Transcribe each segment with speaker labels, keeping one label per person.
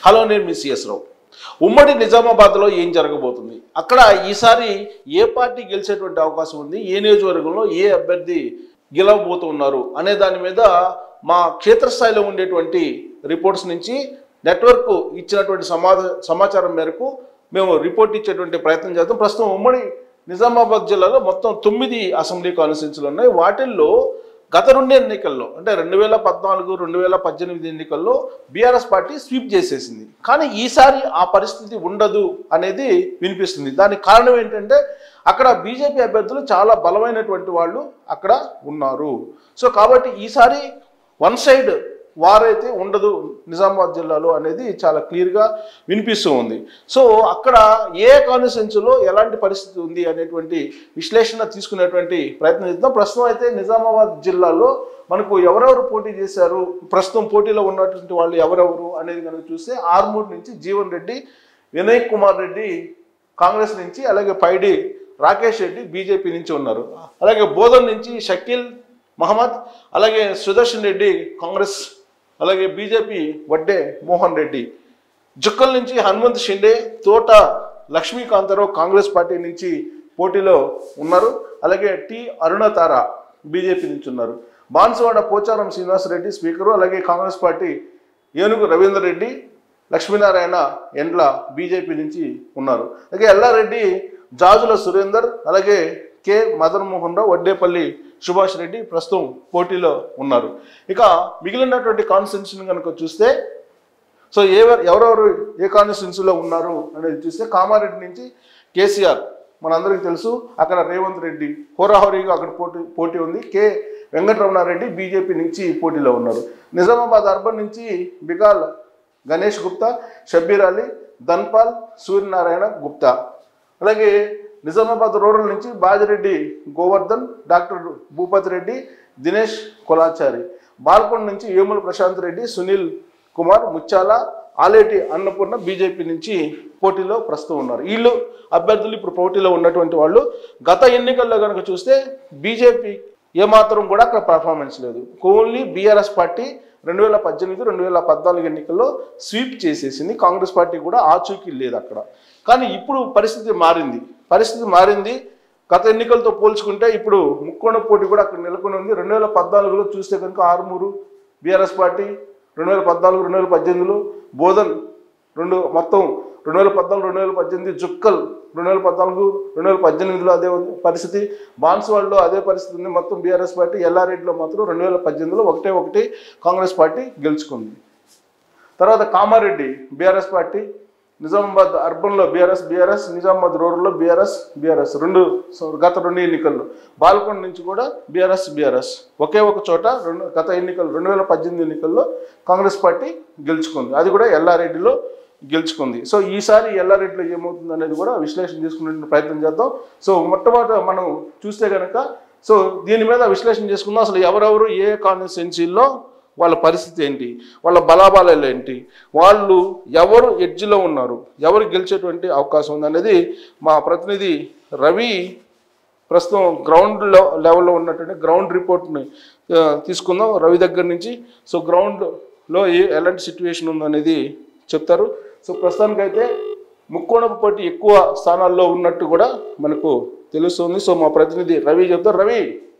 Speaker 1: Hello నేను మీ CS రావు ఉమ్మడి నిజామాబాద్లో ఏం జరగబోతుంది అక్కడ ఈసారి ఏ పార్టీ గెలిచేటువంటి అవకాశం ఉంది ఏ నియోజకవర్గంలో ఏ అభ్యర్థి గెలవబోతున్నారు అనే దాని మీద మా క్షేత్రస్థాయిలో ఉండేటువంటి రిపోర్ట్స్ నుంచి నెట్వర్క్ ఇచ్చినటువంటి సమాధ సమాచారం మేరకు మేము రిపోర్ట్ ఇచ్చేటువంటి ప్రయత్నం చేస్తాం ప్రస్తుతం ఉమ్మడి నిజామాబాద్ జిల్లాలో మొత్తం తొమ్మిది అసెంబ్లీ కాన్స్టిట్యూన్సీలు ఉన్నాయి వాటిల్లో గత రెండు ఎన్నికల్లో అంటే రెండు వేల పద్నాలుగు రెండు వేల పద్దెనిమిది ఎన్నికల్లో బీఆర్ఎస్ పార్టీ స్వీప్ చేసేసింది కానీ ఈసారి ఆ పరిస్థితి ఉండదు అనేది వినిపిస్తుంది దానికి కారణం ఏంటంటే అక్కడ బీజేపీ అభ్యర్థులు చాలా బలమైనటువంటి వాళ్ళు అక్కడ ఉన్నారు సో కాబట్టి ఈసారి వన్ సైడ్ వార్ అయితే ఉండదు నిజామాబాద్ జిల్లాలో అనేది చాలా క్లియర్గా వినిపిస్తూ ఉంది సో అక్కడ ఏ కాన్స్టిట్యున్సీలో ఎలాంటి పరిస్థితి ఉంది అనేటువంటి విశ్లేషణ తీసుకునేటువంటి ప్రయత్నం చేద్దాం ప్రస్తుతం అయితే నిజామాబాద్ జిల్లాలో మనకు ఎవరెవరు పోటీ చేశారు ప్రస్తుతం పోటీలో ఉన్నటువంటి వాళ్ళు ఎవరెవరు అనేది కనుక చూస్తే ఆర్మూర్ నుంచి జీవన్ రెడ్డి వినయ్ కుమార్ రెడ్డి కాంగ్రెస్ నుంచి అలాగే పైడి రాకేష్ రెడ్డి బీజేపీ నుంచి ఉన్నారు అలాగే బోధన్ నుంచి షకీల్ మహమ్మద్ అలాగే సుదర్శన్ రెడ్డి కాంగ్రెస్ అలాగే బీజేపీ వడ్డే మోహన్ రెడ్డి జుక్కల్ నుంచి హనుమంత్ షిండే తోట లక్ష్మీకాంతరావు కాంగ్రెస్ పార్టీ నుంచి పోటీలో ఉన్నారు అలాగే టి అరుణతార బీజేపీ నుంచి ఉన్నారు బాన్సువాడ పోచారం శ్రీనివాసరెడ్డి స్పీకరు అలాగే కాంగ్రెస్ పార్టీ ఏనుగు రవీందర్ రెడ్డి లక్ష్మీనారాయణ ఎండ్ల బీజేపీ నుంచి ఉన్నారు అలాగే ఎల్లారెడ్డి జాజుల సురేందర్ అలాగే కె మదన్ మోహన్ రావు వడ్డేపల్లి సుభాష్ రెడ్డి ప్రస్తుతం పోటీలో ఉన్నారు ఇక మిగిలినటువంటి కాన్స్టిట్యూన్సీని కనుక చూస్తే సో ఏ ఎవరెవరు ఏ కాన్స్టిట్యున్సీలో ఉన్నారు అనేది చూస్తే కామారెడ్డి నుంచి కేసీఆర్ మనందరికీ తెలుసు అక్కడ రేవంత్ రెడ్డి హోరాహోరీగా అక్కడ పోటీ పోటీ ఉంది కె వెంకటరమణారెడ్డి బీజేపీ నుంచి పోటీలో ఉన్నారు నిజామాబాద్ అర్బన్ నుంచి బిగాల్ గణేష్ గుప్తా షబ్బీర్ అలీ ధన్పాల్ సూర్యనారాయణ గుప్తా అలాగే నిజామాబాద్ రూరల్ నుంచి బాజిరెడ్డి గోవర్ధన్ డాక్టర్ భూపతి రెడ్డి దినేష్ కొలాచారి బాల్కొండ నుంచి ఏముల ప్రశాంత్ రెడ్డి సునీల్ కుమార్ ముచ్చాల ఆలేటి అన్నపూర్ణ బీజేపీ నుంచి పోటీలో ప్రస్తుతం ఉన్నారు వీళ్ళు అభ్యర్థులు ఇప్పుడు పోటీలో ఉన్నటువంటి వాళ్ళు గత ఎన్నికల్లో కనుక చూస్తే బీజేపీ ఏమాత్రం కూడా అక్కడ పర్ఫార్మెన్స్ లేదు ఓన్లీ బీఆర్ఎస్ పార్టీ రెండు వేల పద్దెనిమిది రెండు వేల పద్నాలుగు ఎన్నికల్లో స్వీప్ చేసేసింది కాంగ్రెస్ పార్టీ కూడా ఆచూకీ లేదు అక్కడ కానీ ఇప్పుడు పరిస్థితి మారింది పరిస్థితి మారింది గత ఎన్నికలతో పోల్చుకుంటే ఇప్పుడు ముక్కోణ పోటీ కూడా అక్కడ నెలకొని ఉంది రెండు వేల పద్నాలుగులో చూస్తే కనుక ఆరుమూరు బీఆర్ఎస్ పార్టీ రెండు వేల పద్నాలుగు రెండు వేల పద్దెనిమిదిలో బోధన్ రెండు మొత్తం రెండు వేల పద్నాలుగు రెండు వేల పద్దెనిమిది జుక్కల్ రెండు వేల పద్నాలుగు రెండు వేల పద్దెనిమిదిలో అదే ఉంది పరిస్థితి బాన్స్వాడలో అదే పరిస్థితి ఉంది మొత్తం బీఆర్ఎస్ పార్టీ ఎల్లారెడ్డిలో మాత్రం రెండు వేల పద్దెనిమిదిలో ఒకటే ఒకటి కాంగ్రెస్ పార్టీ గెలుచుకుంది తర్వాత కామారెడ్డి బీఆర్ఎస్ పార్టీ నిజామాబాద్ అర్బన్లో బీఆర్ఎస్ బీఆర్ఎస్ నిజామాబాద్ రూరల్లో బీఆర్ఎస్ బీఆర్ఎస్ రెండు సో గత రెండు ఎన్నికల్లో బాల్కొండ నుంచి కూడా బీఆర్ఎస్ బీఆర్ఎస్ ఒకే ఒక చోట రెండు గత ఎన్నికలు రెండు వేల పద్దెనిమిది ఎన్నికల్లో కాంగ్రెస్ పార్టీ గెలుచుకుంది అది కూడా ఎల్లారెడ్డిలో గెలుచుకుంది సో ఈసారి ఎల్లారెడ్డిలో ఏమవుతుంది అనేది కూడా విశ్లేషణ చేసుకునే ప్రయత్నం చేద్దాం సో మొట్టమొదట మనం చూస్తే కనుక సో దీని మీద విశ్లేషణ చేసుకుందాం అసలు ఎవరెవరు ఏ కాన్స్టిట్యున్సీల్లో వాళ్ళ పరిస్థితి ఏంటి వాళ్ళ బలాబలాలు ఏంటి వాళ్ళు ఎవరు ఎడ్జ్లో ఉన్నారు ఎవరు గెలిచేటువంటి అవకాశం ఉంది అనేది మా ప్రతినిధి రవి ప్రస్తుతం గ్రౌండ్ లెవెల్లో ఉన్నటువంటి గ్రౌండ్ రిపోర్ట్ని ఆ, తీసుకుందాం రవి దగ్గర నుంచి సో గ్రౌండ్లో ఏ ఎలాంటి సిచ్యువేషన్ ఉందనేది చెప్తారు సో ప్రస్తుతానికైతే ముక్కోణపు పోటీ ఎక్కువ స్థానాల్లో ఉన్నట్టు కూడా మనకు తెలుస్తుంది సో మా ప్రతినిధి రవి చెప్తారు Ravi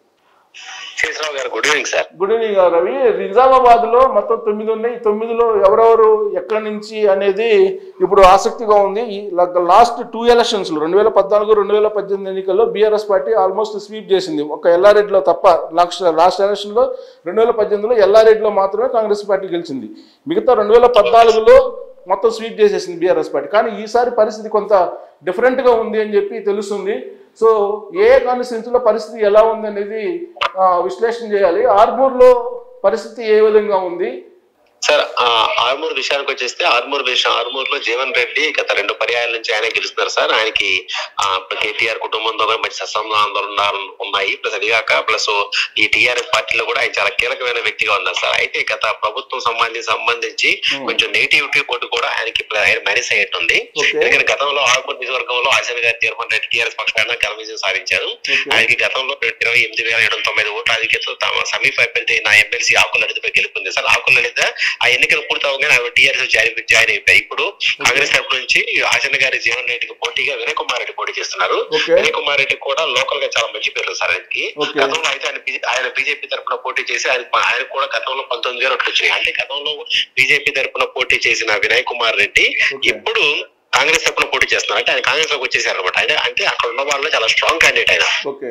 Speaker 2: Sesharao garu good evening sir
Speaker 1: good evening Ravi Nizamabad లో మొత్తం తొమ్మిది ఉన్నాయి ఈ తొమ్మిదిలో ఎవరెవరు ఎక్కడి నుంచి అనేది ఇప్పుడు ఆసక్తిగా ఉంది ఈ లాస్ట్ టూ ఎలక్షన్స్ లో రెండు వేల పద్నాలుగు రెండు వేల పద్దెనిమిది ఎన్నికల్లో బీఆర్ఎస్ పార్టీ ఆల్మోస్ట్ స్వీప్ చేసింది ఒక ఎల్లారెడ్డిలో తప్ప లాస్ట్ లాస్ట్ ఎలక్షన్ లో రెండు వేల పద్దెనిమిదిలో ఎల్లారెడ్డిలో మాత్రమే కాంగ్రెస్ పార్టీ గెలిచింది మిగతా రెండు వేల పద్నాలుగులో మొత్తం స్వీప్ చేసేసింది బీఆర్ఎస్ పార్టీ కానీ ఈసారి పరిస్థితి కొంత different గా ఉంది అని చెప్పి తెలుస్తుంది సో ఏ కాన్స్టిట్యూన్సీలో పరిస్థితి ఎలా ఉంది అనేది ఆ, విశ్లేషణ చేయాలి ఆర్మూర్లో పరిస్థితి ఏ విధంగా ఉంది
Speaker 2: సార్ ఆ, ఆర్మూర్ విషయానికి వచ్చేస్తే ఆర్మూర్ విషయం ఆర్మూర్ లో జీవన్ రెడ్డి గత రెండు పర్యాయాల నుంచి ఆయన గెలుస్తున్నారు సార్ ఆయనకి ఆ, ఇప్పుడు కేటీఆర్ కుటుంబంతో కూడా మంచి సత్సంబంధాలు ఉన్నాయి ప్లస్ అదిగాక ప్లస్ ఈ టీఆర్ఎస్ పార్టీలో కూడా ఆయన చాలా కీలకమైన వ్యక్తిగా ఉన్నారు సార్ అయితే గత ప్రభుత్వం సంబంధించి సంబంధించి కొంచెం నెగిటివిటీ ఓటు కూడా ఆయనకి ఇప్పుడు ఆయన మైనస్ అయ్యేట్టుంది
Speaker 1: ఓకే
Speaker 2: ఎందుకంటే గతంలో ఆర్మూర్ నియోజకవర్గంలో ఆశన్ గారి తీర్మాన్ రెడ్డి టీఆర్ఎస్ పక్షాన ఘన విజయం సాధించారు ఆయనకి గతంలో ఇరవై ఎనిమిది వేల ఏడు వందల తొమ్మిది ఓట్ల ఆధిక్యతతో తమ సమీప అభ్యర్థి నా ఎమ్మెల్సీ ఆకుల లలితపై గెలుపుంది సార్ ఆకుల లలిత ఆ ఎన్నికలు పూర్తి అవగానే ఆయన టీఆర్ఎస్ జాయిన్ జాయిన్ అయిపోయాయి ఇప్పుడు కాంగ్రెస్ తరపు నుంచి ఆచరణ గారి జీవన్ రెడ్డికి పోటీగా వినయ్ కుమార్ రెడ్డి పోటీ చేస్తున్నారు
Speaker 1: ఓకే
Speaker 2: వినయ్ కుమార్ రెడ్డి కూడా లోకల్ గా చాలా మంచి పేరు సార్ ఆయనకి
Speaker 1: ఓకే.
Speaker 2: గతంలో అయితే ఆయన బి- ఆయన బీజేపీ తరపున పోటీ చేసి ఆయన ఆయన కూడా గతంలో పంతొమ్మిది వేలు ఓట్లు వచ్చినాయి అంటే గతంలో బీజేపీ తరపున పోటీ చేసిన వినయ్ కుమార్ రెడ్డి
Speaker 1: ఓకే.
Speaker 2: ఇప్పుడు కాంగ్రెస్ తరపున పోటీ చేస్తున్నారు అంటే ఆయన కాంగ్రెస్ లోకి వచ్చేసారు అనమాట ఆయన అంటే అక్కడ ఉన్న వాళ్ళు చాలా స్ట్రాంగ్ క్యాండిడేట్ ఆయన
Speaker 1: ఓకే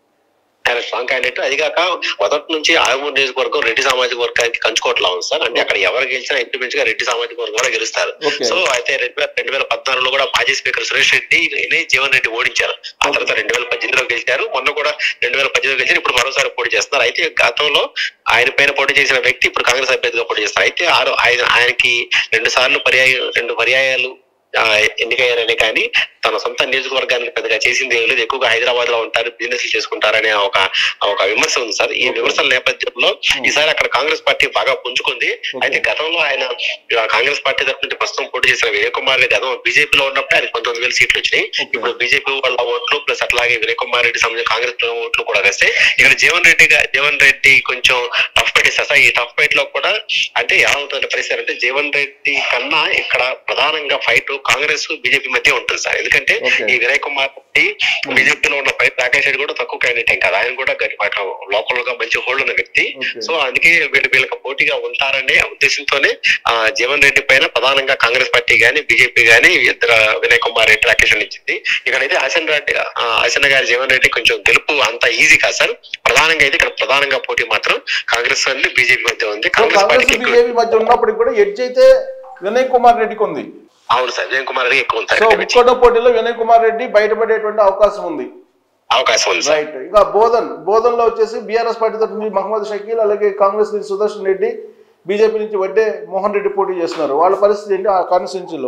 Speaker 2: ఆయన స్ట్రాంగ్ క్యాండిడేట్ అది కాక మొదటి నుంచి ఆరుమూరు నియోజకవర్గం రెడ్డి సామాజిక వర్గానికి కంచుకోవట్లా ఉంది సార్ అంటే అక్కడ ఎవరు గెలిచినా ఇంచుమించుగా రెడ్డి సామాజిక వర్గం కూడా గెలుస్తారు
Speaker 1: ఓకే.
Speaker 2: సో అయితే రెండు వేల రెండు వేల పద్నాలుగులో కూడా మాజీ స్పీకర్ సురేష్ రెడ్డి జీవన్ రెడ్డి ఓడించారు ఆ తర్వాత రెండు వేల పద్దెనిమిదిలో గెలిచారు మొన్న కూడా రెండు వేల పద్దెనిమిదిలో గెలిచారు ఇప్పుడు మరోసారి పోటీ చేస్తున్నారు అయితే గతంలో ఆయన పైన పోటీ చేసిన వ్యక్తి ఇప్పుడు కాంగ్రెస్ అభ్యర్థిగా పోటీ చేస్తారు అయితే ఆరు ఆయన ఆయనకి రెండు సార్లు పర్యాయ రెండు పర్యాయాలు ఆ, ఎన్నికయ్యారనే కానీ తన సొంత నియోజకవర్గానికి పెద్దగా చేసింది ఏం లేదు ఎక్కువగా హైదరాబాద్ లో ఉంటారు బిజినెస్ చేసుకుంటారనే ఒక ఒక విమర్శ ఉంది సార్ ఈ విమర్శల నేపథ్యంలో ఈసారి అక్కడ కాంగ్రెస్ పార్టీ బాగా పుంజుకుంది అయితే గతంలో ఆయన ఆ, కాంగ్రెస్ పార్టీ తరఫు నుంచి ప్రస్తుతం పోటీ చేసిన వినయ్ కుమార్ రెడ్డి గతం బీజేపీలో ఉన్నప్పుడు ఆయన పంతొమ్మిది వేల సీట్లు వచ్చినాయి ఇప్పుడు బీజేపీ వాళ్ళ ఓట్లు ప్లస్ అట్లాగే వినయ్ కుమార్ రెడ్డి సంబంధించిన కాంగ్రెస్ ఓట్లు కూడా వేస్తే ఇక్కడ జీవన్ రెడ్డి గా- జీవన్ రెడ్డి కొంచెం టఫ్ ఫైట్ ఇస్తారు సార్ ఈ టఫ్ ఫైట్ లో కూడా అంటే ఎలా ఉంటుంది పరిస్థితి అంటే జీవన్ రెడ్డి కన్నా ఇక్కడ ప్రధానంగా ఫైట్ కాంగ్రెస్ బీజేపీ మధ్య ఉంటుంది సార్ ఎందుకంటే
Speaker 1: Okay.
Speaker 2: ఈ వినయ్ కుమార్ రెడ్డి బీజేపీలో ఉన్న ఫైట్ రాకేష్ రెడ్డి కూడా తక్కువ క్యాండిడేట్ ఏం కాదు ఆయన కూడా గట్టి లోకల్ గా మంచి హోల్డ్ ఉన్న వ్యక్తి
Speaker 1: Okay.
Speaker 2: సో అందుకే వీళ్ళు వీళ్ళకి పోటీగా ఉంటారనే ఉద్దేశంతోనే ఆ జీవన్ రెడ్డి పైన ప్రధానంగా కాంగ్రెస్ పార్టీ గాని బీజేపీ గాని ఇద్దరు వినయ్ కుమార్ రెడ్డి రాకేష్ రెడ్డి ఇచ్చింది ఇక్కడైతే హసన్ రెడ్డి ఆ, హసన్ గారి జీవన్ రెడ్డి కొంచెం గెలుపు అంత ఈజీ కాదు సార్ ప్రధానంగా అయితే ఇక్కడ ప్రధానంగా పోటీ మాత్రం కాంగ్రెస్ అండి బీజేపీ మధ్య ఉంది
Speaker 1: సో
Speaker 2: కాంగ్రెస్
Speaker 1: కాంగ్రెస్
Speaker 2: పార్టీకి ఎక్కువ-
Speaker 1: బీజేపీ మధ్య ఉన్నప్పటికి కూడా ఎడ్జ్ అయితే వినయ్ కుమార్ రెడ్డికి ఉంది
Speaker 2: అవును సార్ విజయ్ కుమార్ రెడ్డి ఎక్కువ ఉంది
Speaker 1: సో
Speaker 2: సార్ ఇక్కడ నుంచి.
Speaker 1: ముక్కోట పోటీలో వినయ్ కుమార్ రెడ్డి బయటపడేటువంటి అవకాశం ఉంది
Speaker 2: అవకాశం ఉంది సార్
Speaker 1: రైట్ ఇంకా బోధన్ బోధన్ లో వచ్చేసి బీఆర్ఎస్ పార్టీ తరఫు నుంచి మహమ్మద్ షకీల్ అలాగే కాంగ్రెస్ నుంచి సుదర్శన్ రెడ్డి బీజేపీ నుంచి వడ్డే మోహన్ రెడ్డి పోటీ చేస్తున్నారు వాళ్ళ పరిస్థితి ఏంటి ఆ కాన్స్టిట్యున్సీలో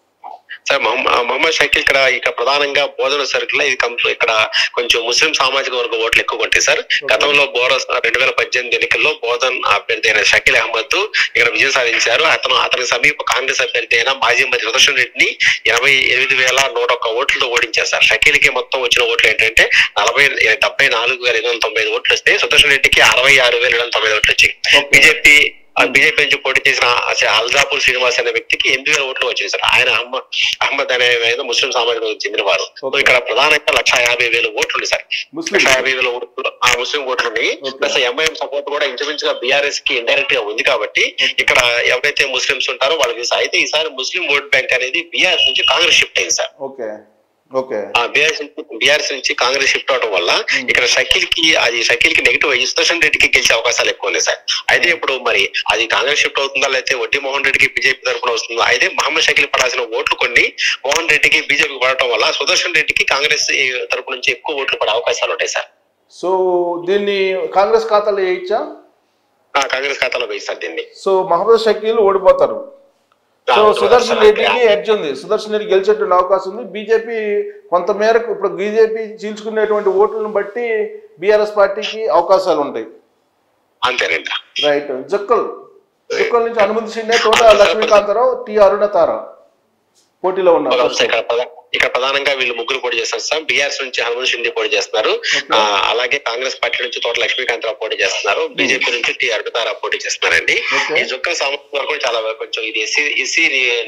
Speaker 2: సార్ మహమ్మ- మహమ్మద్ షకీల్ ఇక్కడ ఇక్కడ ప్రధానంగా బోధన సరుకులో ఇది కంప్- ఇక్కడ కొంచెం ముస్లిం సామాజిక వర్గ ఓట్లు ఎక్కువ ఉంటాయి సార్ గతంలో బోరస్ రెండు వేల పద్దెనిమిది ఎన్నికల్లో బోధన్ అభ్యర్థి అయిన షకీల్ అహ్మద్ ఇక్కడ విజయం సాధించారు అతను అతనికి సమీప కాంగ్రెస్ అభ్యర్థి అయిన మాజీ మంత్రి సుదర్శన్ రెడ్డిని ఎనభై ఎనిమిది వేల నూట ఒక్క ఓట్లతో ఓడించారు సార్ షకీల్ కి మొత్తం వచ్చిన ఓట్లు ఏంటంటే నలభై డెబ్బై నాలుగు వేల ఐదు వందల తొంభై ఐదు ఓట్లు వస్తే సుదర్శన్ రెడ్డికి అరవై ఆరు వేల ఏడు వందల తొంభై ఐదు ఓట్లు వచ్చాయి
Speaker 1: Okay.
Speaker 2: బీజేపీ బీజేపీ నుంచి పోటీ చేసిన అసలు అల్జాపూర్ శ్రీనివాస్ అనే వ్యక్తికి ఎనిమిది వేల ఓట్లు వచ్చింది సార్ ఆయన అహ్మ- అహ్మద్ అనే ఆయన ముస్లిం సామాజిక వర్గానికి చెందినవారు సో
Speaker 1: Okay.
Speaker 2: ఇక్కడ ప్రధానంగా లక్ష యాభై వేల ఓట్లు ఉన్నాయి సార్
Speaker 1: ముస్లిం
Speaker 2: లక్ష యాభై వేల ఓట్లు ఆ ముస్లిం ఓట్లు ఉన్నాయి
Speaker 1: Okay.
Speaker 2: ప్లస్ ఎంఐఎం సపోర్ట్ కూడా ఇంచుమించుగా బీఆర్ఎస్ కి ఇండైరెక్ట్ గా ఉంది కాబట్టి ఇక్కడ ఎవరైతే ముస్లింస్ ఉంటారో వాళ్ళకి అయితే ఈసారి ముస్లిం ఓట్ బ్యాంక్ అనేది బీఆర్ఎస్ నుంచి కాంగ్రెస్ షిఫ్ట్ అయింది సార్
Speaker 1: ఓకే ఓకే
Speaker 2: ఆ బీఆర్ఎస్ బీఆర్ఎస్ నుంచి కాంగ్రెస్ షిఫ్ట్ అవడం వల్ల ఇక్కడ షకీల్ కి అది షకీల్ కి నెగిటివ్ అయ్యి సుదర్శన్ రెడ్డికి గెలిచే అవకాశాలు ఎక్కువ ఉన్నాయి సార్ అయితే ఇప్పుడు మరి అది కాంగ్రెస్ షిఫ్ట్ అవుతుందా లేకపోతే వడ్డీ మోహన్ రెడ్డికి బీజేపీ తరఫున వస్తుందా అయితే మహమ్మద్ షకీల్ పడాల్సిన ఓట్లు కొన్ని మోహన్ రెడ్డికి బీజేపీ పడటం వల్ల సుదర్శన్ రెడ్డికి కాంగ్రెస్ తరపు నుంచి ఎక్కువ ఓట్లు పడే అవకాశాలు ఉంటాయి సార్
Speaker 1: సో దీన్ని కాంగ్రెస్ ఖాతాలో వేయించా
Speaker 2: ఆ కాంగ్రెస్ ఖాతాలో వేయిస్తారు దీన్ని
Speaker 1: సో మహమ్మద్ షకీల్ ఓడిపోతారు సో
Speaker 2: ఆ,
Speaker 1: సుదర్శన్
Speaker 2: సార్,
Speaker 1: రెడ్డికి ఎడ్జ్ ఉంది సుదర్శన్ రెడ్డి గెలిచేటువంటి అవకాశం ఉంది బీజేపీ కొంత మేరకు ఇప్పుడు బీజేపీ చీల్చుకునేటువంటి ఓట్లను బట్టి బీఆర్ఎస్ పార్టీకి అవకాశాలు ఉంటాయి
Speaker 2: అంతేనండి
Speaker 1: రైట్ జక్కల్ జక్కల్ నుంచి అనుమతి షిండే తోట లక్ష్మీకాంతరావు టి అరుణతార పోటీలో ఉన్నారు
Speaker 2: ఇక్కడ ప్రధా- ఇక్కడ ప్రధానంగా వీళ్ళు ముగ్గురు పోటీ చేస్తారు సార్ బీఆర్ఎస్ నుంచి హనుమంత్ షిండే పోటీ చేస్తున్నారు ఆ, అలాగే కాంగ్రెస్ పార్టీ నుంచి తోట లక్ష్మీకాంతరావు పోటీ చేస్తున్నారు బీజేపీ నుంచి టి అరుణతారా పోటీ చేస్తున్నారండి
Speaker 1: Okay.
Speaker 2: ఈ జొక్క సామాజిక వర్గం చాలా కొంచెం ఇది ఎస్సీ ఎస్సీ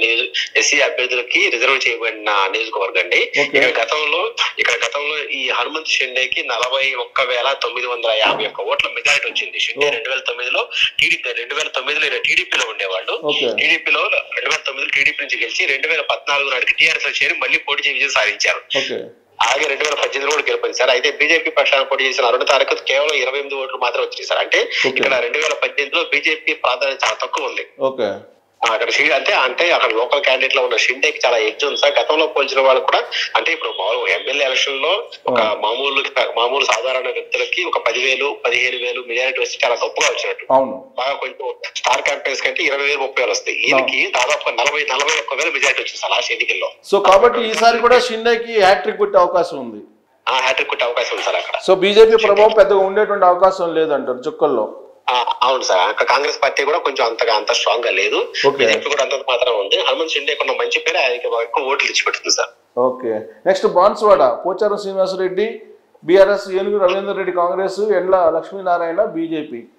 Speaker 2: ఎస్సీ అభ్యర్థులకి రిజర్వ్ చేయబడిన నియోజకవర్గం అండి
Speaker 1: Okay.
Speaker 2: ఇక్కడ గతంలో ఇక్కడ గతంలో ఈ హనుమంత్ షిండేకి నలభై ఒక్క వేల తొమ్మిది వందల యాభై ఒక్క ఓట్ల మెజారిటీ వచ్చింది షిండే
Speaker 1: Oh. రెండు
Speaker 2: రెండు వేల తొమ్మిదిలో టీడీపీ రెండు వేల తొమ్మిదిలో ఈయన టీడీపీలో ఉండేవాళ్ళు
Speaker 1: Okay.
Speaker 2: టీడీపీలో రెండు వేల తొమ్మిదిలో టీడీపీ నుంచి గెలిచి రెండు వేల పద్నాలుగు నాటికి టీఆర్ఎస్ లో చేరి మళ్ళీ పోటీ చేసి విజయం సాధించారు
Speaker 1: ఓకే
Speaker 2: అలాగే రెండు వేల పద్దెనిమిది కూడా గెలిపింది సార్ అయితే బీజేపీ పక్షాన పోటీ చేసిన అరుణ తారక్ కేవలం ఇరవై ఎనిమిది ఓట్లు మాత్రం వచ్చినాయి సార్ అంటే
Speaker 1: Okay.
Speaker 2: ఇక్కడ రెండు వేల పద్దెనిమిదిలో బీజేపీ ప్రాధాన్యత చాలా తక్కువ ఉంది
Speaker 1: ఓకే
Speaker 2: ఆ, అక్కడ షీ- అంటే అంటే అక్కడ లోకల్ క్యాండిడేట్ లో ఉన్న షిండేకి చాలా ఎడ్జ్ ఉంది సార్ గతంలో పోల్చిన వాళ్ళు కూడా అంటే ఇప్పుడు మామూలు ఎమ్మెల్యే ఎలక్షన్ లో ఒక మామూలు మామూలు సాధారణ వ్యక్తులకి ఒక పదివేలు పదిహేను వేలు మెజారిటీ వస్తే చాలా గొప్పగా వచ్చినట్టు
Speaker 1: అవును
Speaker 2: బాగా కొంచెం స్టార్ క్యాంపెయిన్స్ కంటే ఇరవై వేలు ముప్పై వేలు వస్తాయి ఈయనకి దాదాపు నలభై నలభై ఒక్క వేల మెజారిటీ వచ్చింది సార్ లాస్ట్ ఎన్నికల్లో
Speaker 1: సో కాబట్టి ఈసారి కూడా షిండేకి హ్యాట్రిక్ కొట్టే అవకాశం ఉంది
Speaker 2: ఆ హ్యాట్రిక్ కొట్టే అవకాశం ఉంది సార్ అక్కడ
Speaker 1: సో బీజేపీ ప్రభావం పెద్దగా ఉండేటువంటి అవకాశం లేదంటారు చుక్కల్లో
Speaker 2: ఆ, అవును సార్ అక్కడ కాంగ్రెస్ పార్టీ కూడా కొంచెం అంతగా అంత స్ట్రాంగ్ గా లేదు
Speaker 1: Okay.
Speaker 2: బీజేపీ కూడా అంత మాత్రం ఉంది హనుమంత్ షిండే కొన్న మంచి పేరు ఆయనకి ఎక్కువ ఓట్లు ఇచ్చి పెడుతుంది sir
Speaker 1: okay next Banswada Pocharam Srinivasareddy BRS Yenugu Ravinder Reddy Congress ఎండ్ల లక్ష్మీనారాయణ బీజేపీ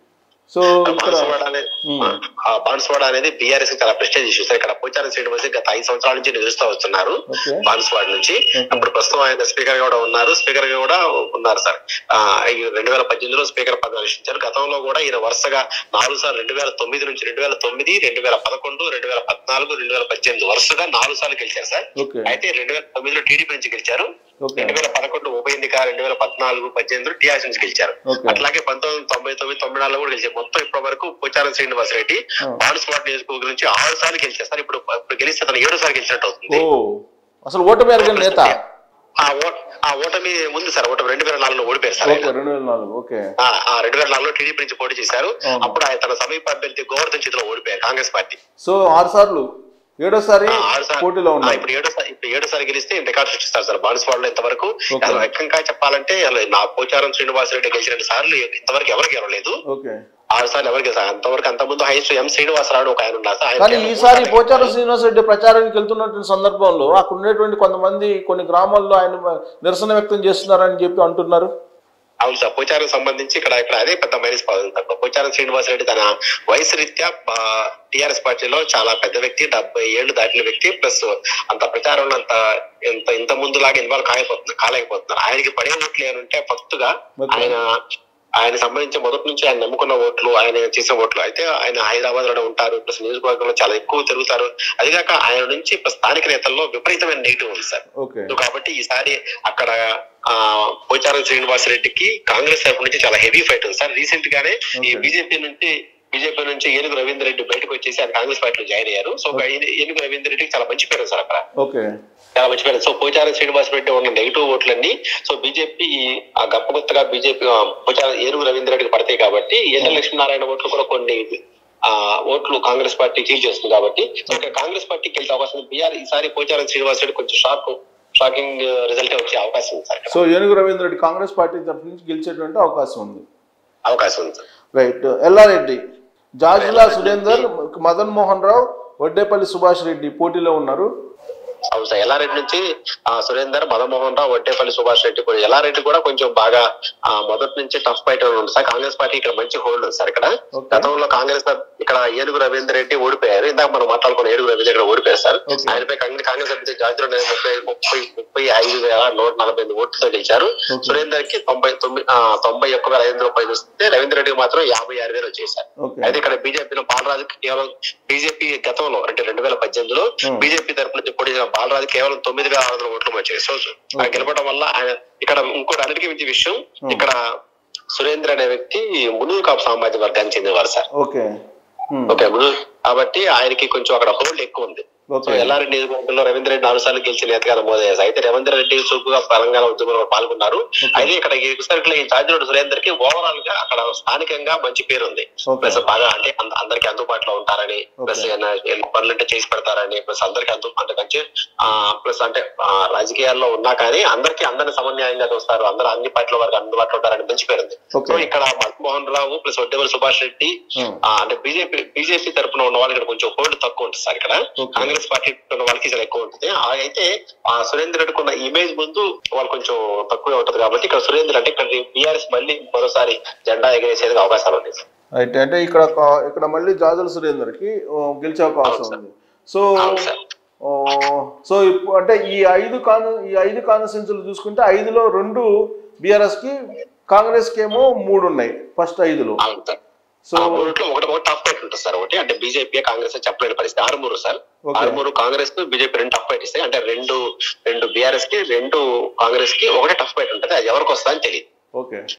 Speaker 1: సో ఇక్కడ
Speaker 2: బాన్సువాడ అనేది
Speaker 1: Hmm.
Speaker 2: ఆ బాన్సువాడ అనేది బీఆర్ఎస్ చాలా ప్రెస్టేజ్ ఇష్యూ సార్ ఇక్కడ పోచారం శ్రీనివాస్ గత ఐదు సంవత్సరాల నుంచి నిలుస్తూ వస్తున్నారు
Speaker 1: ఓకే
Speaker 2: బాన్సువాడ నుంచి
Speaker 1: Okay.
Speaker 2: అప్పుడు ప్రస్తుతం ఆయన స్పీకర్ గా కూడా ఉన్నారు స్పీకర్ గా కూడా ఉన్నారు సార్ ఆ ఈ రెండు వేల పద్దెనిమిదిలో స్పీకర్ పదవి రక్షించారు గతంలో కూడా ఈయన వరుసగా నాలుగు సార్లు రెండు వేల తొమ్మిది నుంచి రెండు వేల తొమ్మిది రెండు వేల పదకొండు రెండు వేల పద్నాలుగు రెండు వేల పద్దెనిమిది వరుసగా నాలుగు సార్లు గెలిచారు సార్
Speaker 1: ఓకే
Speaker 2: అయితే రెండు వేల తొమ్మిదిలో టీడీపీ నుంచి గెలిచారు
Speaker 1: ఓకే
Speaker 2: రెండు వేల పదకొండు ఉప ఎన్నిక రెండు వేల పద్నాలుగు పద్దెనిమిదిలో టీఆర్ఎస్ నుంచి గెలిచారు
Speaker 1: ఓకే
Speaker 2: అట్లాగే పంతొమ్మిది వందల తొంభై తొమ్మిది తొంభై నాలుగు కూడా గెలిచారు మొత్తం ఇప్పటి వరకు పోచారం శ్రీనివాస్ రెడ్డి
Speaker 1: ఆ.
Speaker 2: బాన్స్వాడ్ నియోజకవర్గం నుంచి ఆరు సార్లు గెలిచారు సార్ ఇప్పుడు ఇప్పుడు గెలిస్తే తను ఏడు సార్లు గెలిచినట్టు
Speaker 1: ఓ
Speaker 2: అవుతుంది
Speaker 1: అసలు ఓటమి ఎరగని నేత
Speaker 2: ఆ ఓ- ఆ ఓటమి ముందు సార్ ఓటమి రెండు వేల నాలుగులో ఓడిపోయారు సార్
Speaker 1: ఓకే
Speaker 2: ఆయన.
Speaker 1: రెండు వేల నాలుగు ఓకే
Speaker 2: ఆ, ఆ రెండు వేల నాలుగులో టీడీపీ నుంచి పోటీ చేశారు
Speaker 1: అవును.
Speaker 2: అప్పుడు ఆయన తన సమీప అభ్యర్థి గోవర్ధన్ చేతిలో ఓడిపోయారు కాంగ్రెస్ పార్టీ
Speaker 1: సో ఆరు సార్లు ఏడోసారి
Speaker 2: ఆ, ఆరు సార్లు-
Speaker 1: పోటీలో
Speaker 2: ఆ,
Speaker 1: ఉన్నారు
Speaker 2: ఇప్పుడు ఏడోసారి ఇప్పుడు ఏడోసారి గెలిస్తే రికార్డు సృష్టిస్తారు సార్ బాన్స్వాడ్ లో ఇంతవరకు
Speaker 1: ఓకే.
Speaker 2: అసలు రకంగా చెప్పాలంటే అసలు నా పోచారం శ్రీనివాస్ రెడ్డి గెలిచిన రెండు సార్లు ఇంతవరకు ఎవరికి గెలవలేదు
Speaker 1: ఓకే
Speaker 2: ఆరు సార్లు ఎవరికి గెలిచారు అంతవరకు అంత ముందు హైయెస్ట్ ఎం శ్రీనివాసరావు ఒక ఆయన ఉన్నారు సార్. ఆయన
Speaker 1: కానీ
Speaker 2: కేవలం
Speaker 1: ఈసారి
Speaker 2: మూడు
Speaker 1: పోచారం
Speaker 2: సార్లు
Speaker 1: శ్రీనివాస్ రెడ్డి ప్రచారానికి వెళ్తున్నటువంటి సందర్భంలో అక్కడ ఉన్నటువంటి కొంతమంది కొన్ని గ్రామాల్లో ఆయన నిరసన వ్యక్తం చేస్తున్నారని చెప్పి అంటున్నారు
Speaker 2: అవును సార్ పోచారం సంబంధించి ఇక్కడ ఇక్కడ అదే పెద్ద minus point sir Pocharam Srinivas Reddy తన వయసు రీత్యా టిఆర్ఎస్ పార్టీలో చాలా పెద్ద వ్యక్తి డెబ్బై ఏళ్ళు దాటిన వ్యక్తి ప్లస్ అంత ప్రచారంలో అంత ఇంత ఇంత ముందులాగా ఇన్వాల్వ్ కాయపోతున్నారు కాలేకపోతున్నారు ఆయనకి పడే ఓట్లు ఏమంటే ఫస్ట్గా
Speaker 1: Okay.
Speaker 2: ఆయన ఆయన సంబంధించి మొదటి నుంచి ఆయన నమ్ముకున్న ఓట్లు ఆయన చేసిన ఓట్లు అయితే ఆయన హైదరాబాద్ లోనే ఉంటారు ప్లస్ నియోజకవర్గంలో చాలా ఎక్కువ తిరుగుతారు అదిగాక ఆయన నుంచి ఇప్పుడు స్థానిక నేతల్లో విపరీతమైన నెగిటివ్ ఉంది సార్
Speaker 1: ఓకే
Speaker 2: సో కాబట్టి ఈసారి అక్కడ ఆ పోచారం శ్రీనివాస్ రెడ్డికి కాంగ్రెస్ తరఫు నుంచి చాలా హెవీ ఫైట్ ఉంది సార్ రీసెంట్ గానే ఈ
Speaker 1: Okay.
Speaker 2: బీజేపీ నుంచి బీజేపీ నుంచి ఏనుగు రవీందర్ రెడ్డి బయటకు వచ్చేసి ఆయన కాంగ్రెస్ పార్టీలో జాయిన్ అయ్యారు సో ఒక ఏను- ఏనుగు రవీందర్ రెడ్డికి చాలా మంచి పేరు ఉంది సార్ అక్కడ
Speaker 1: ఓకే
Speaker 2: చాలా మంచి పేరు సో పోచారం శ్రీనివాస్ రెడ్డి ఉన్న నెగిటివ్ ఓట్లన్నీ సో బీజేపీ ఆ గప్పగుత్తగా బీజేపీ పోచారం ఏనుగు రవీందర్ రెడ్డికి పడతాయి కాబట్టి ఎన్ఎల్ లక్ష్మీనారాయణ ఓట్లు కూడా కొన్ని ఆ ఓట్లు కాంగ్రెస్ పార్టీ చీల్ చేస్తుంది కాబట్టి సో ఇక్కడ కాంగ్రెస్ పార్టీకి వెళ్తే అవకాశం ఉంది బీఆర్ ఈసారి పోచారం శ్రీనివాస్ రెడ్డి కొంచెం షాక్ షాకింగ్ రిజల్ట్ వచ్చే అవకాశం ఉంది సార్ ఇక్కడ.
Speaker 1: సో ఏనుగు రవీంద్ర రెడ్డి కాంగ్రెస్ పార్టీ తరఫు నుంచి గెలిచేటువంటి అవకాశం ఉంది
Speaker 2: అవకాశం ఉంది సార్
Speaker 1: రైట్ ఎల్లారెడ్డి జాజిలా సురేందర్ మదన్ మోహన్ రావు వడ్డేపల్లి సుభాష్ రెడ్డి పోటీలో ఉన్నారు
Speaker 2: అవును సార్ ఎల్లారెడ్డి నుంచి ఆ సురేందర్ మదన్మోహన్ రావు వడ్డేపల్లి సుభాష్ రెడ్డి కూడా ఎల్లారెడ్డి కూడా కొంచెం బాగా ఆ మొదటి నుంచి టఫ్ ఫైట్ ఉంది సార్ కాంగ్రెస్ పార్టీ ఇక్కడ మంచి హోల్డ్ ఉంది సార్ ఇక్కడ
Speaker 1: Okay.
Speaker 2: గతంలో కాంగ్రెస్ పార్టీ ఇక్కడ ఏనుగు రవీందర్ రెడ్డి ఓడిపోయారు ఇందాక మనం మాట్లాడుకున్న ఏనుగు రవీంద్ర ఇక్కడ ఓడిపోయారు సార్
Speaker 1: Okay.
Speaker 2: ఆయనపై కాంగ్రెస్ కాంగ్రెస్ అభ్యర్థి జాతీయ ముప్పై ముప్పై ముప్పై ఐదు వేల నూట నలభై ఎనిమిది ఓట్లతో గెలిచారు
Speaker 1: Okay.
Speaker 2: సురేందర్ కి తొంభై తొమ్మిది ఆ, తొంభై ఒక్క వేల ఐదు రూపాయలు వస్తే రవీంద్ర రెడ్డికి మాత్రం యాభై ఆరు వేలు వచ్చేసారు
Speaker 1: ఓకే
Speaker 2: అయితే ఇక్కడ బీజేపీలో బాలరాజు కేవలం బీజేపీ గతంలో అంటే రెండు వేల పద్దెనిమిదిలో
Speaker 1: Hmm.
Speaker 2: బీజేపీ తరపు నుంచి పోటీ చేసిన బాలరాజు కేవలం తొమ్మిది వేల ఆరు వందల ఓట్లు వచ్చాయి సో ఆ గెలవడం వల్ల ఆయన ఇక్కడ ఇంకోటి అన్నిటికీ మించి విషయం
Speaker 1: Hmm.
Speaker 2: ఇక్కడ సురేంద్ర అనే వ్యక్తి మునూరు కాపు సామాజిక వర్గానికి చెందినవారు sir
Speaker 1: okay hmm.
Speaker 2: Okay Munuru కాబట్టి ఆయనకి కొంచెం అక్కడ హోల్డ్ ఎక్కువ ఉంది సో
Speaker 1: ఓకే
Speaker 2: ఎల్లారెడ్డి నియోజకవర్గంలో రవీంద్ర రెడ్డి నాలుగు సార్లు గెలిచిన నేతగా నమోదయ్యారు అయితే రవీంద్ర రెడ్డి చురుకుగా తెలంగాణ ఉద్యమంలో పాల్గొన్నారు అయితే ఇక్కడ ఈసారి ఈ జాజిరెడ్డి సురేందర్ కి ఓవరాల్ గా అక్కడ స్థానికంగా మంచి పేరు ఉంది
Speaker 1: ఓకే
Speaker 2: ప్లస్ బాగా అంటే అంద- అందరికి అందుబాటులో ఉంటారని
Speaker 1: Okay.
Speaker 2: ప్లస్ పనులు అంటే చేసి పెడతారని ప్లస్ అందరికి అందు అంటే మంచి ప్లస్ అంటే ఆ, రాజకీయాల్లో ఉన్నా కానీ అందరికి అందరిని సమన్యాయంగా చూస్తారు అందరూ అన్ని పార్టీల వారికి అందుబాటులో ఉంటారని మంచి పేరు ఉంది
Speaker 1: ఓకే
Speaker 2: సో ఇక్కడ మన్మోహన్ రావు ప్లస్ వడ్డేవల్ సుభాష్ రెడ్డి
Speaker 1: హ్మ్.
Speaker 2: ఆ, అంటే బీజేపీ బీజేపీ తరపున ఉన్న వాళ్ళకి ఇక్కడ కొంచెం హోల్డ్ తక్కువ ఉంటుంది సార్ ఇక్కడ
Speaker 1: ఓకే.
Speaker 2: కాంగ్రెస్ పార్టీ ఉన్న వాళ్ళకి చాలా ఎక్కువ ఉంటుంది ఆ, అయితే ఆ సురేందర్ రెడ్డికి ఉన్న ఇమేజ్ ముందు వాళ్ళు కొంచెం తక్కువే ఉంటుంది కాబట్టి ఇక్కడ సురేందర్ అంటే ఇక్కడ బీఆర్ఎస్ మళ్ళీ మరోసారి జెండా ఎగరేసేందుకు అవకాశాలు ఉన్నాయి సార్.
Speaker 1: రైట్ అంటే ఇక్కడ ఒక- ఇక్కడ మళ్ళీ జాజుల సురేందర్కి ఓ, గెలిచే అవకాశం
Speaker 2: అవును సార్.
Speaker 1: ఉంది సో
Speaker 2: అవును సార్
Speaker 1: ఓ, సో ఇప్పుడు అంటే ఈ ఐదు కాను ఈ ఐదు కాన్స్టిట్యూన్సీలు చూసుకుంటే ఐదులో రెండు బీఆర్ఎస్ కి కాంగ్రెస్ కి ఏమో మూడు ఉన్నాయి ఫస్ట్ ఐదులో
Speaker 2: అవును సార్
Speaker 1: సో
Speaker 2: ఆ మూడిట్లో ఒకటి ఒకటి టఫ్ ఫైట్ ఉంటుంది సార్ ఒకటి అంటే బీజేపీ కాంగ్రెస్ చెప్పలేని పరిస్థితి Armoor sir
Speaker 1: okay.
Speaker 2: Armoor Congress BJP రెండు టఫ్ ఫైట్ ఇస్తాయి అంటే రెండు రెండు బీఆర్ఎస్ కి రెండు కాంగ్రెస్ కి ఒకటే టఫ్ ఫైట్ ఉంటుంది అది ఎవరికి వస్తుందని తెలియదు
Speaker 1: ఓకే